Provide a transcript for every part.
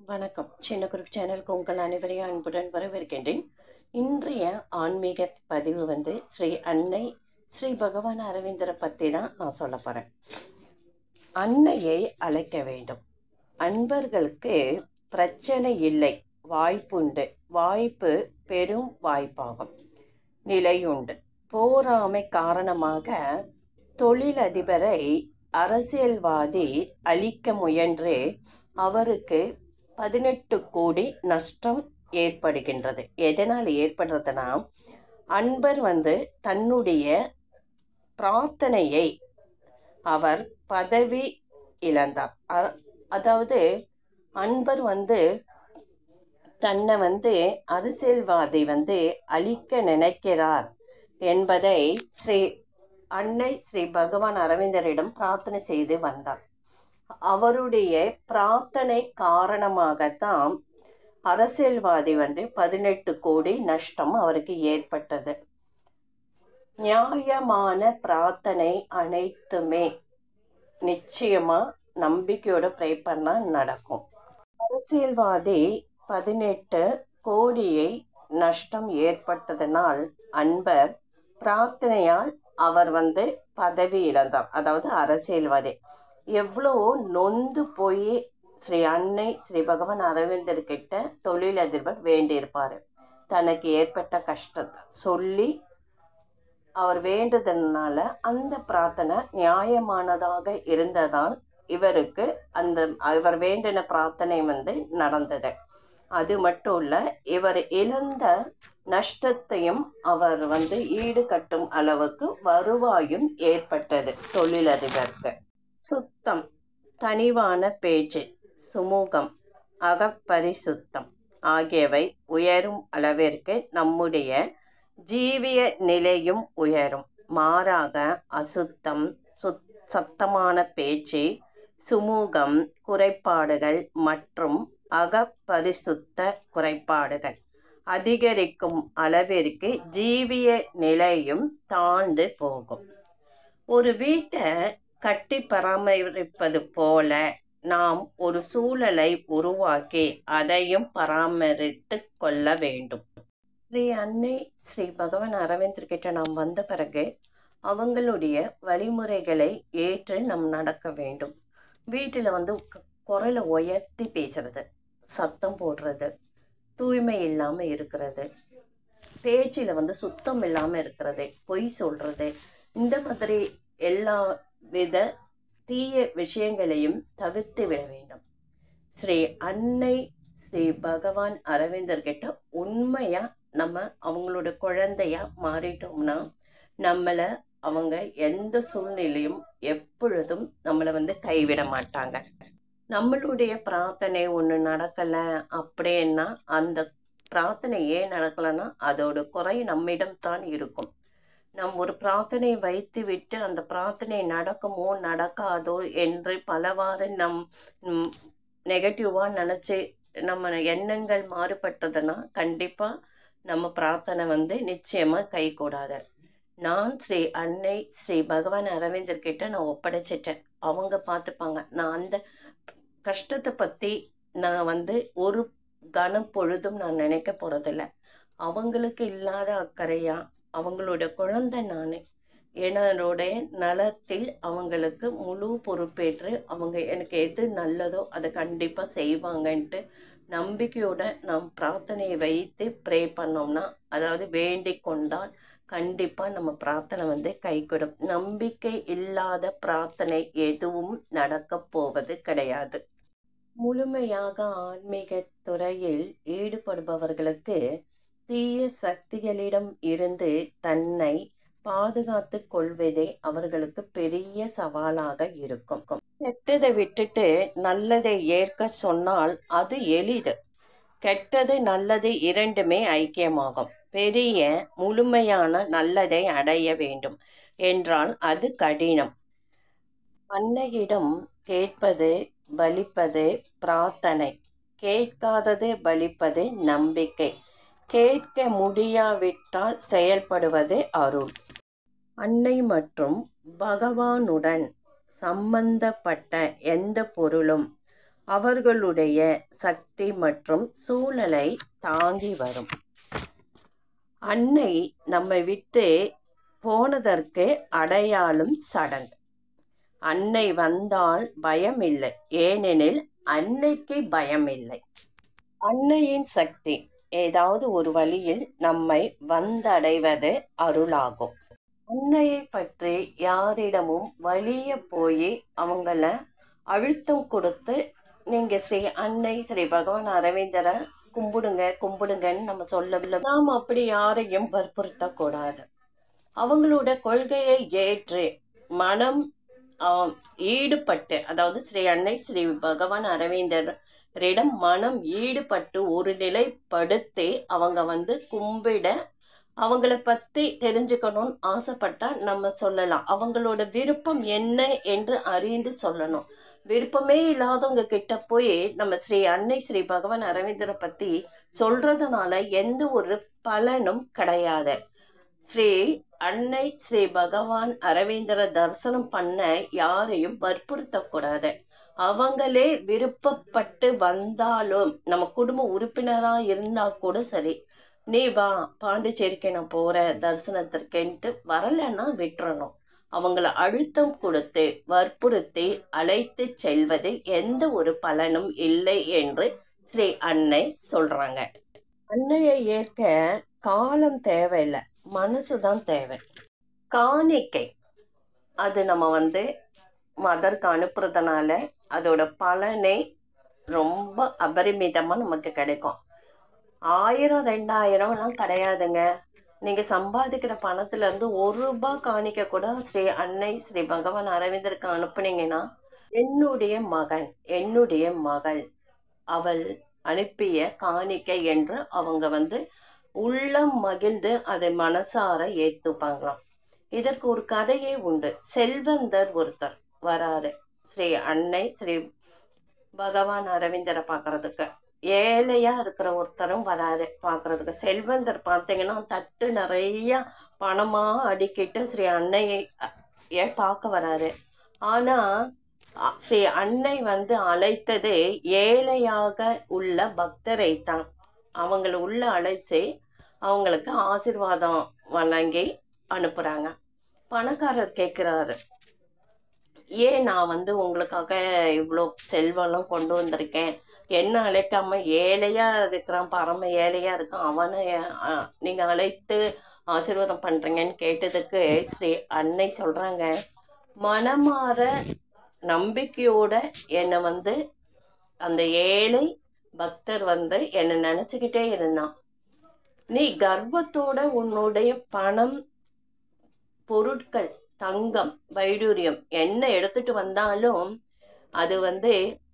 வணக்கம் சின்ன குரூப் சேனலுக்கு உங்கள் அனைவரையும் அன்புடன் வரவேற்கின்றேன் இன்றைய ஆன்மீக பதிவு வந்து ஸ்ரீ அன்னை ஸ்ரீ பகவான் அரவிந்தரை பற்றி தான் நான் சொல்ல போகிறேன் அன்னையை அழைக்க வேண்டும் அன்பர்களுக்கு பிரச்சனை இல்லை வாய்ப்புண்டு வாய்ப்பு பெரும் வாய்ப்பாகும் நிலையுண்டு போராமை காரணமாக தொழிலதிபரை அரசியல்வாதி அழிக்க முயன்று அவருக்கு பதினெட்டு கோடி நஷ்டம் ஏற்படுகின்றது எதனால் ஏற்படுறதுனா அன்பர் வந்து தன்னுடைய பிரார்த்தனையை அவர் பதவி இழந்தார் அ- அதாவது அன்பர் வந்து தன்னை வந்து அரசியல்வாதி வந்து அழிக்க நினைக்கிறார் என்பதை ஸ்ரீ அன்னை ஸ்ரீ பகவான் அரவிந்தரிடம் பிரார்த்தனை செய்து வந்தார் அவருடைய பிரார்த்தனை காரணமாகத்தான் அரசியல்வாதி வந்து பதினெட்டு கோடி நஷ்டம் அவருக்கு ஏற்பட்டது நியாயமான பிரார்த்தனை அனைத்துமே நிச்சயமா நம்பிக்கையோட ப்ரே பண்ணா நடக்கும் அரசியல்வாதி பதினெட்டு கோடியை நஷ்டம் ஏற்பட்டதனால் அன்பர் பிரார்த்தனையால் அவர் வந்து பதவி இழந்தார் அதாவது அரசியல்வாதி எவ்வளோ நொந்து போய் ஸ்ரீ அன்னை ஸ்ரீ பகவான் அரவிந்தர்கிட்ட தொழிலதிபர் வேண்டியிருப்பார் தனக்கு ஏற்பட்ட கஷ்டத்தை சொல்லி அவர் வேண்டுதனால அந்த பிரார்த்தனை நியாயமானதாக இருந்ததால் இவருக்கு அந்த இவர் வேண்டின பிரார்த்தனை வந்து நடந்தது அது மட்டும் இல்ல இவர் இழந்த நஷ்டத்தையும் அவர் வந்து ஈடுகட்டும் அளவுக்கு வருவாயும் ஏற்பட்டது தொழிலதிபருக்கு சுத்தம் தனிவான பேச்சு சுமூகம் அகப்பரிசுத்தம் ஆகியவை உயரும் அளவிற்கு நம்முடைய ஜீவிய நிலையும் உயரும் மாறாக அசுத்தம் சுத் சத்தமான பேச்சு சுமூகம் குறைபாடுகள் மற்றும் அகப்பரிசுத்த குறைபாடுகள் அதிகரிக்கும் அளவிற்கு ஜீவிய நிலையும் தாழ்ந்து போகும் ஒரு வீட்டை கட்டி பராமரிப்பது போல நாம் ஒரு சூழலை உருவாக்கி அதையும் பராமரித்து கொள்ள வேண்டும் ஸ்ரீ அன்னை ஸ்ரீ பகவான் அரவிந்தர்கிட்ட நாம் வந்த பிறகு அவங்களுடைய வழிமுறைகளை ஏற்று நாம் நடக்க வேண்டும் வீட்டில் வந்து க- குரலை உயர்த்தி பேசுறது சத்தம் போடுறது தூய்மை இல்லாமல் இருக்கிறது பேச்சில் வந்து சுத்தம் இல்லாமல் இருக்கிறது பொய் சொல்கிறது இந்த மாதிரி எல்லா வித தீய விஷயங்களையும் தவிர்த்து விட வேண்டும் ஸ்ரீ அன்னை ஸ்ரீ பகவான் அரவிந்தர்கிட்ட உண்மையாக நம்ம அவங்களோட குழந்தையா மாறிட்டோம்னா நம்மளை அவங்க எந்த சூழ்நிலையும் எப்பொழுதும் நம்மளை வந்து கைவிட மாட்டாங்க நம்மளுடைய பிரார்த்தனை ஒன்று நடக்கலை அப்படின்னா அந்த பிரார்த்தனை ஏன் நடக்கலைன்னா அதோட குறை நம்மிடம் தான் இருக்கும் நம் ஒரு பிரார்த்தனை வைத்து விட்டு அந்த பிரார்த்தனை நடக்குமோ நடக்காதோ என்று பலவாறு நம் நெகட்டிவாக நினச்சி நம்ம எண்ணங்கள் மாறுபட்டதுன்னா கண்டிப்பாக நம்ம பிரார்த்தனை வந்து நிச்சயமாக கைகூடாது நான் ஸ்ரீ அன்னை ஸ்ரீ பகவான் அரவிந்தர்கிட்ட நான் ஒப்படைச்சிட்டேன் அவங்க பார்த்துப்பாங்க நான் அந்த கஷ்டத்தை பற்றி நான் வந்து ஒரு கணம் பொழுதும் நான் நினைக்க போகிறதில்ல அவங்களுக்கு இல்லாத அக்கறையா அவங்களோட குழந்தை நான் என்னோடைய நலத்தில் அவங்களுக்கு முழு பொறுப்பேற்று அவங்க எனக்கு எது நல்லதோ அதை கண்டிப்பாக செய்வாங்கன்ட்டு நம்பிக்கையோட நாம் பிரார்த்தனையை வைத்து ப்ரே பண்ணோம்னா அதாவது வேண்டிக் கொண்டால் கண்டிப்பாக நம்ம பிரார்த்தனை வந்து கைகூடும் நம்பிக்கை இல்லாத பிரார்த்தனை எதுவும் நடக்கப் போவது கிடையாது முழுமையாக ஆன்மீக துறையில் ஈடுபடுபவர்களுக்கு தீய சக்திகளிடம் இருந்து தன்னை பாதுகாத்து கொள்வதே அவர்களுக்கு பெரிய சவாலாக இருக்கும் கெட்டதை விட்டுட்டு நல்லதை ஏற்க சொன்னால் அது எளிது கெட்டது நல்லது இரண்டுமே ஐக்கியமாகும் பெரிய முழுமையான நல்லதை அடைய வேண்டும் என்றால் அது கடினம் அன்னையிடம் கேட்பது பலிப்பது பிரார்த்தனை கேட்காதது பலிப்பது நம்பிக்கை கேட்க முடியாவிட்டால் செயல்படுவது அருள் அன்னை மற்றும் பகவானுடன் சம்பந்தப்பட்ட எந்த பொருளும் அவர்களுடைய சக்தி மற்றும் சூழலை தாங்கி வரும் அன்னை நம்மை விட்டு போனதற்கு அடையாளம் சடங்கு அன்னை வந்தால் பயம் இல்லை ஏனெனில் அன்னைக்கு பயம் இல்லை அன்னையின் சக்தி ஏதாவது ஒரு வழியில் நம்மை வந்தடைவது அருளாகும் அன்னையை பற்றி யாரிடமும் வலிய போய் அவங்கள அழுத்தம் கொடுத்து நீங்க ஸ்ரீ அன்னை ஸ்ரீ பகவான் அரவிந்தரை கும்பிடுங்க கும்பிடுங்கன்னு நம்ம சொல்லவில்லை நாம் அப்படி யாரையும் வற்புறுத்தக்கூடாது அவங்களோட கொள்கையை ஏற்று மனம் ஆம், ஈடுபட்டு அதாவது ஸ்ரீ அன்னை ஸ்ரீ பகவான் அரவிந்தரிடம் மனம் ஈடுபட்டு ஒரு நிலைப்படுத்தி அவங்க வந்து கும்பிட அவங்கள பற்றி தெரிஞ்சுக்கணும்னு ஆசைப்பட்டா நம்ம சொல்லலாம் அவங்களோட விருப்பம் என்ன என்று அறிந்து சொல்லணும் விருப்பமே இல்லாதவங்க கிட்ட போய் நம்ம ஸ்ரீ அன்னை ஸ்ரீ பகவான் அரவிந்தரை பற்றி சொல்றதுனால எந்த ஒரு பலனும் கிடையாது ஸ்ரீ அன்னை ஸ்ரீ பகவான் அரவிந்தரை தரிசனம் பண்ண யாரையும் வற்புறுத்தக்கூடாது அவங்களே விருப்பப்பட்டு வந்தாலும் நம்ம குடும்ப உறுப்பினராக இருந்தா கூட சரி நீ வா பாண்டிச்சேரிக்கு நான் போகிறேன் தரிசனத்திற்கேன்ட்டு வரலைன்னா விட்டுறணும் அவங்கள அழுத்தம் கொடுத்து வற்புறுத்தி அழைத்து செல்வதில் எந்த ஒரு பலனும் இல்லை என்று ஸ்ரீ அன்னை சொல்றாங்க அன்னையை ஏற்க காலம் தேவையில்லை மனசு தான் தேவை காணிக்கை அது நம்ம வந்து மதருக்கு அனுப்புறதுனால அதோட பலனே ரொம்ப அபரிமிதமாக நமக்கு கிடைக்கும் ஆயிரம் ரெண்டாயிரம்லாம் கிடையாதுங்க நீங்கள் சம்பாதிக்கிற பணத்துலேருந்து ஒரு ரூபாய் காணிக்க கூட ஸ்ரீ அன்னை ஸ்ரீ பகவான் அரவிந்தருக்கு அனுப்புனீங்கன்னா என்னுடைய மகன் என்னுடைய மகள் அவள் அனுப்பிய காணிக்கை என்று அவங்க வந்து உள்ளம் மகிழ்ந்து அதை மனசார ஏற்றுப்பாங்களாம் இதற்கு ஒரு கதையே உண்டு செல்வந்தர் ஒருத்தர் வராரு ஸ்ரீ அன்னை ஸ்ரீ பகவான் அரவிந்தரை பார்க்கறதுக்கு ஏழையா இருக்கிற ஒருத்தரும் வராரு பார்க்கறதுக்கு செல்வந்தர் பார்த்தீங்கன்னா தட்டு நிறைய பணமா அடுக்கிட்டு ஸ்ரீ அன்னையை அ- ஏ பார்க்க வராரு ஆனா அ- ஸ்ரீ அன்னை வந்து அழைத்ததே ஏழையாக உள்ள பக்தரை தான் அவங்கள உள்ள அழைச்சி அவங்களுக்கு ஆசீர்வாதம் வழங்கி அனுப்புறாங்க பணக்காரர் கேட்குறாரு ஏன் நான் வந்து உங்களுக்காக இவ்வளோ செல்வம்லாம் கொண்டு வந்திருக்கேன் என்ன அழைக்காம ஏழையா இருக்கிறான் பரம ஏழையா இருக்கான் அவனை அ, நீங்க அழைத்து ஆசீர்வாதம் பண்றீங்கன்னு கேட்டதுக்கு ஸ்ரீ அன்னை சொல்றாங்க மனமாற நம்பிக்கையோட என்னை வந்து அந்த ஏழை பக்தர் வந்து என்னை நினச்சிக்கிட்டே இருந்தான் நீ கர்வத்தோட உன்னுடைய பணம் பொருட்கள் தங்கம் வைடூரியம் என்ன எடுத்துட்டு வந்தாலும் அது வந்து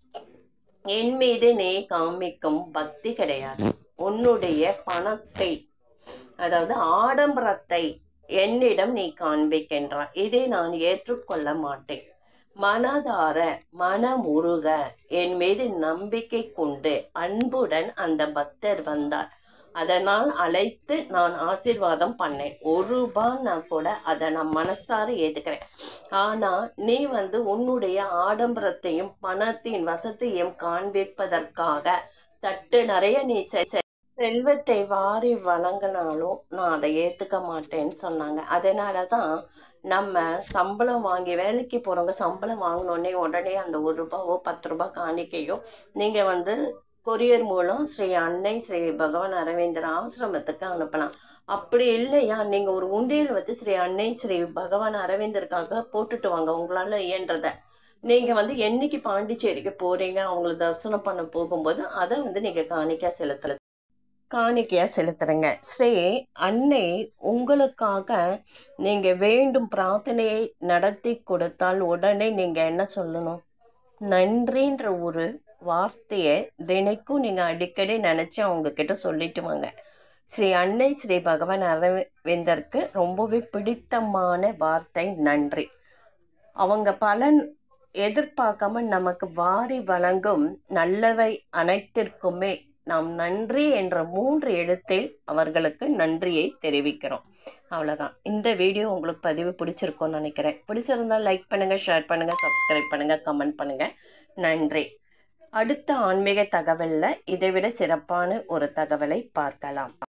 என் மீது நீ காமிக்கும் பக்தி கிடையாது உன்னுடைய பணத்தை அதாவது ஆடம்பரத்தை என்னிடம் நீ காண்பிக்கின்றாய் இதை நான் ஏற்றுக்கொள்ள மாட்டேன் மனதார மனமுருக என் மீது நம்பிக்கை கொண்டு அன்புடன் அந்த பக்தர் வந்தார் அதனால் அழைத்து நான் ஆசீர்வாதம் பண்ணேன் ஒரு ரூபான்னா கூட அதை நான் மனசார ஏத்துக்கிறேன் ஆனா நீ வந்து உன்னுடைய ஆடம்பரத்தையும் பணத்தின் வசத்தையும் காண்பிப்பதற்காக தட்டு நிறைய நீ செ- செ- செல்வத்தை வாரி வழங்கினாலும் நான் அதை ஏத்துக்க மாட்டேன்னு சொன்னாங்க அதனால தான் நம்ம சம்பளம் வாங்கி வேலைக்கு போறவங்க சம்பளம் வாங்கினோடனே உடனே அந்த ஒரு ரூபாவோ பத்து ரூபாய் காணிக்கையோ நீங்க வந்து கொரியர் மூலம் ஸ்ரீ அன்னை ஸ்ரீ பகவான் அரவிந்தர் ஆசிரமத்துக்கு அனுப்பலாம் அப்படி இல்லையா நீங்கள் ஒரு உண்டியல் வச்சு ஸ்ரீ அன்னை ஸ்ரீ பகவான் அரவிந்தருக்காக போட்டுட்டு வாங்க உங்களால் இயன்றதை நீங்கள் வந்து என்னைக்கு பாண்டிச்சேரிக்கு போகிறீங்க அவங்கள தரிசனம் பண்ண போகும்போது அதை வந்து நீங்கள் காணிக்கையாக செலுத்தல காணிக்கையாக செலுத்துறங்க ஸ்ரீ அன்னை உங்களுக்காக நீங்கள் வேண்டும் பிரார்த்தனையை நடத்தி கொடுத்தால் உடனே நீங்கள் என்ன சொல்லணும் நன்றின்ற ஒரு வார்த்தையை தினைக்கும் நீங்கள் அடிக்கடி நினச்சி அவங்க கிட்ட சொல்லிட்டு வாங்க ஸ்ரீ அன்னை ஸ்ரீ பகவான் அரவிந்தருக்கு ரொம்பவே பிடித்தமான வார்த்தை நன்றி அவங்க பலன் எதிர்பார்க்காம நமக்கு வாரி வழங்கும் நல்லவை அனைத்திற்குமே நாம் நன்றி என்ற மூன்று எழுத்தில் அவர்களுக்கு நன்றியை தெரிவிக்கிறோம் அவ்வளோதான் இந்த வீடியோ உங்களுக்கு பதிவு பிடிச்சிருக்கும்னு நினைக்கிறேன் பிடிச்சிருந்தால் லைக் பண்ணுங்கள் ஷேர் பண்ணுங்கள் சப்ஸ்கிரைப் பண்ணுங்கள் கமெண்ட் பண்ணுங்கள் நன்றி அடுத்த ஆன்மீக தகவலில் இதைவிட சிறப்பான ஒரு தகவலை பார்க்கலாம்